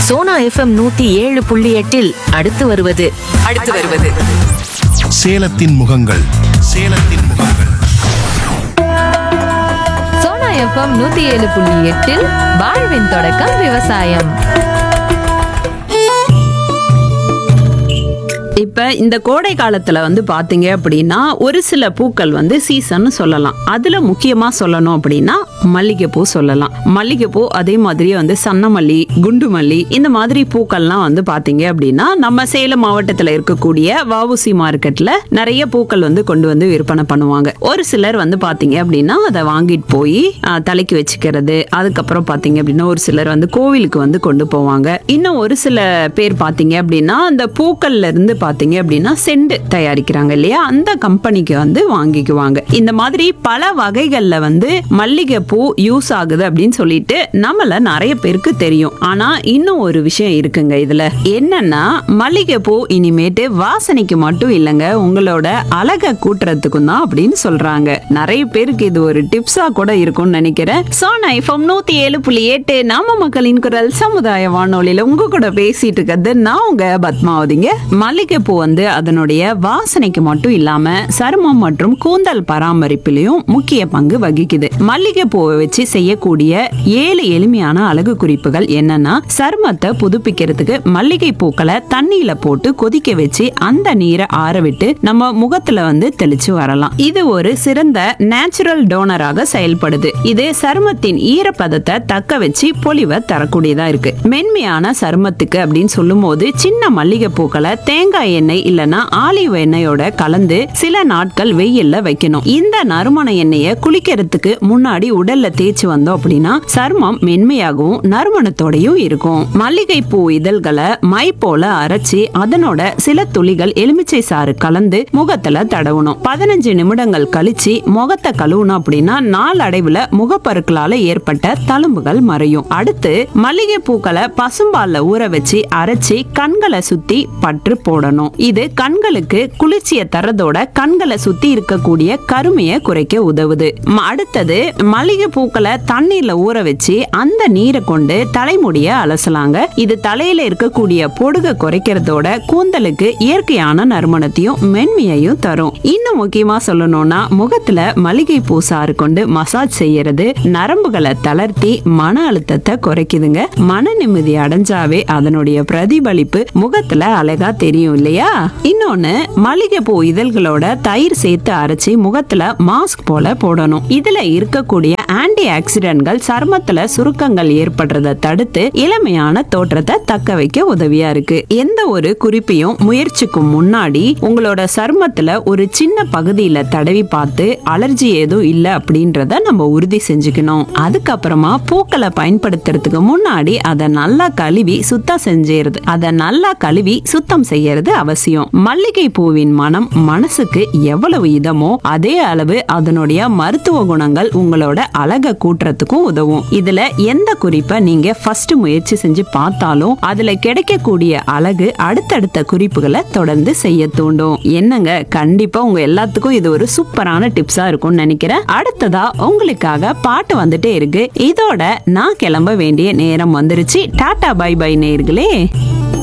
Sona FM நூத்தி ஏழு புள்ளி எட்டில் அடுத்து வருவது அடுத்து வருவது சேலத்தின் முகங்கள் சேலத்தின் முகங்கள் சோனா எஃப்எம் நூத்தி ஏழு புள்ளி எட்டில் வாழ்வின் தொடக்கம் விவசாயம் இப்ப இந்த கோடை காலத்துல வந்து பாத்தீங்க அப்படின்னா ஒரு சில பூக்கள் வந்து சீசன் சொல்லலாம் அதுல முக்கியமா சொல்லணும் அப்படின்னா மல்லிகைப்பூ சொல்லலாம் மல்லிகைப்பூ அதே மாதிரி வந்து சன்னமல்லி குண்டு மல்லி இந்த மாதிரி பூக்கள்லாம் வந்து பாத்தீங்க அப்படின்னா நம்ம சேலம் மாவட்டத்துல இருக்கக்கூடிய வஉசி மார்க்கெட்ல நிறைய பூக்கள் வந்து கொண்டு வந்து விற்பனை பண்ணுவாங்க ஒரு சிலர் வந்து பாத்தீங்க அப்படின்னா அதை வாங்கிட்டு போய் ஆஹ், தலைக்கு வச்சுக்கிறது அதுக்கப்புறம் பாத்தீங்க அப்படின்னா ஒரு சிலர் வந்து கோவிலுக்கு வந்து கொண்டு போவாங்க இன்னும் ஒரு சில பேர் பாத்தீங்க அப்படின்னா அந்த பூக்கள்ல இருந்து பாத்தீங்க அப்படின்னா செண்டு தயாரிக்கிறாங்க இல்லையா அந்த கம்பெனிக்கு வந்து வாங்கிக்குவாங்க இந்த மாதிரி பல வகைகள்ல வந்து மல்லிகைப்பூ யூஸ் ஆகுது அப்படின்னு சொல்லிட்டு நம்மள நிறைய பேருக்கு தெரியும் ஆனா இன்னும் ஒரு விஷயம் இருக்குங்க இதுல என்னன்னா மல்லிகைப்பூ இனிமேட்டு வாசனைக்கு மட்டும் இல்லைங்க உங்களோட அழகை கூட்டுறதுக்கும் தான் அப்படின்னு சொல்றாங்க நிறைய பேருக்கு இது ஒரு டிப்ஸா கூட இருக்கும்னு நினைக்கிறேன் சோனா எஃப்எம் நூத்தி ஏழு புள்ளி எட்டு நாம மக்களின் குரல் சமுதாய வானொலியில உங்க கூட பேசிட்டு இருக்கிறது நான் உங்க பத்மாவதிங்க மல்லிகைப்பூ வந்து அதனுடைய வாசனைக்கு மட்டும் இல்லாம சருமம் மற்றும் கூந்தல் பராமரிப்பிலையும் முக்கிய பங்கு வகிக்குது மல்லிகைப்பூவை வச்சு செய்யக்கூடிய ஏழு எளிமையான அழகு குறிப்புகள் என்னன்னா சருமத்தை புதுப்பிக்கிறதுக்கு மல்லிகை பூக்களை தண்ணியில போட்டு கொதிக்க வச்சு அந்த நீரை ஆற விட்டு நம்ம முகத்துல வந்து தெளிச்சு வரலாம் இது ஒரு சிறந்த நேச்சுரல் டோனராக செயல்படுது இது சருமத்தின் ஈரப்பதத்தை தக்க வச்சு பொலிவை தரக்கூடியதா இருக்கு மென்மையான சருமத்துக்கு அப்படின்னு சொல்லும்போது சின்ன மல்லிகை பூக்களை தேங்காய் எண்ணெய் இல்லனா ஆலிவ் எண்ணெயோட கலந்து சில நாட்கள் வெயில்ல வைக்கணும் இந்த நறுமண எண்ணெயை குளிக்கிறதுக்கு முன்னாடி உடல்ல தேய்ச்சி வந்தோம் அப்படின்னா சருமம் மென்மையாகவும் நறுமணத்தோடையும் இருக்கும் மல்லிகை பூ இதழ்களை மை போல அரைச்சி அதனோட சில துளிகள் எலுமிச்சை சாறு கலந்து முகத்துல தடவணும் பதினஞ்சு நிமிடங்கள் கழிச்சு முகத்தை கழுவணும் அப்படின்னா நாளடைவுல முகப்பருக்களால ஏற்பட்ட தழும்புகள் மறையும் அடுத்து மல்லிகை பூக்களை பசும்பால்ல ஊற வச்சு அரைச்சி கண்களை சுத்தி பற்று போடணும் இது கண்களுக்கு குளிர்ச்சியை தரதோட கண்களை சுத்தி இருக்கக்கூடிய கருமையை குறைக்க உதவுது ம- அடுத்தது மல்லிகை பூக்களை தண்ணீர்ல ஊற வச்சு அந்த நீரை கொண்டு தலைமுடிய அலசலாங்க இது தலையில இருக்கக்கூடிய பொடுகை குறைக்கிறதோட கூந்தலுக்கு இயற்கையான நறுமணத்தையும் மென்மையையும் தரும் இன்னும் முக்கியமா சொல்லணும்னா முகத்துல மல்லிகை பூ சாறு கொண்டு மசாஜ் செய்யறது நரம்புகளை தளர்த்தி மன அழுத்தத்தை குறைக்குதுங்க மன நிம்மதி அடைஞ்சாவே அதனுடைய பிரதிபலிப்பு முகத்துல அழகா தெரியும் இல்லையா இன்னொன்னு மல்லிகை பூ இதழ்களோட தயிர் சேர்த்து அரைச்சி முகத்துல மாஸ்க் போல போடணும் இதுல இருக்கக்கூடிய ஆன்டி ஆக்சிடென்ட்கள் சருமத்துல சுருக்கங்கள் ஏற்படுறத தடுத்து இளமையான தோற்றத்தை தக்க வைக்க உதவியா இருக்கு எந்த ஒரு குறிப்பையும் முயற்சிக்கும் முன்னாடி உங்களோட சருமத்துல ஒரு சின்ன பகுதியில தடவி பார்த்து அலர்ஜி எதுவும் இல்ல அப்படின்றத நம்ம உறுதி செஞ்சுக்கணும் அதுக்கப்புறமா பூக்களை பயன்படுத்துறதுக்கு முன்னாடி அதை நல்லா கழுவி சுத்தம் செஞ்சிருது அதை நல்லா கழுவி சுத்தம் செய்யறது அவசியம் மல்லிகை பூவின் மனம் மனசுக்கு எவ்வளவு இதமோ அதே அளவு அதனுடைய மருத்துவ குணங்கள் உங்களோட அழகை கூட்டுறதுக்கும் உதவும் இதுல எந்த குறிப்பை நீங்க ஃபர்ஸ்ட் முயற்சி செஞ்சு பார்த்தாலும் அதுல கிடைக்கக்கூடிய அழகு அடுத்தடுத்த குறிப்புகளை தொடர்ந்து செய்ய தூண்டும் என்னங்க கண்டிப்பா உங்க எல்லாத்துக்கும் இது ஒரு சூப்பரான டிப்ஸா இருக்கும்னு நினைக்கிறேன் அடுத்ததா உங்களுக்காக பாட்டு வந்துட்டே இருக்கு இதோட நான் கிளம்ப வேண்டிய நேரம் வந்துருச்சு டாடா பை பை நேர்களே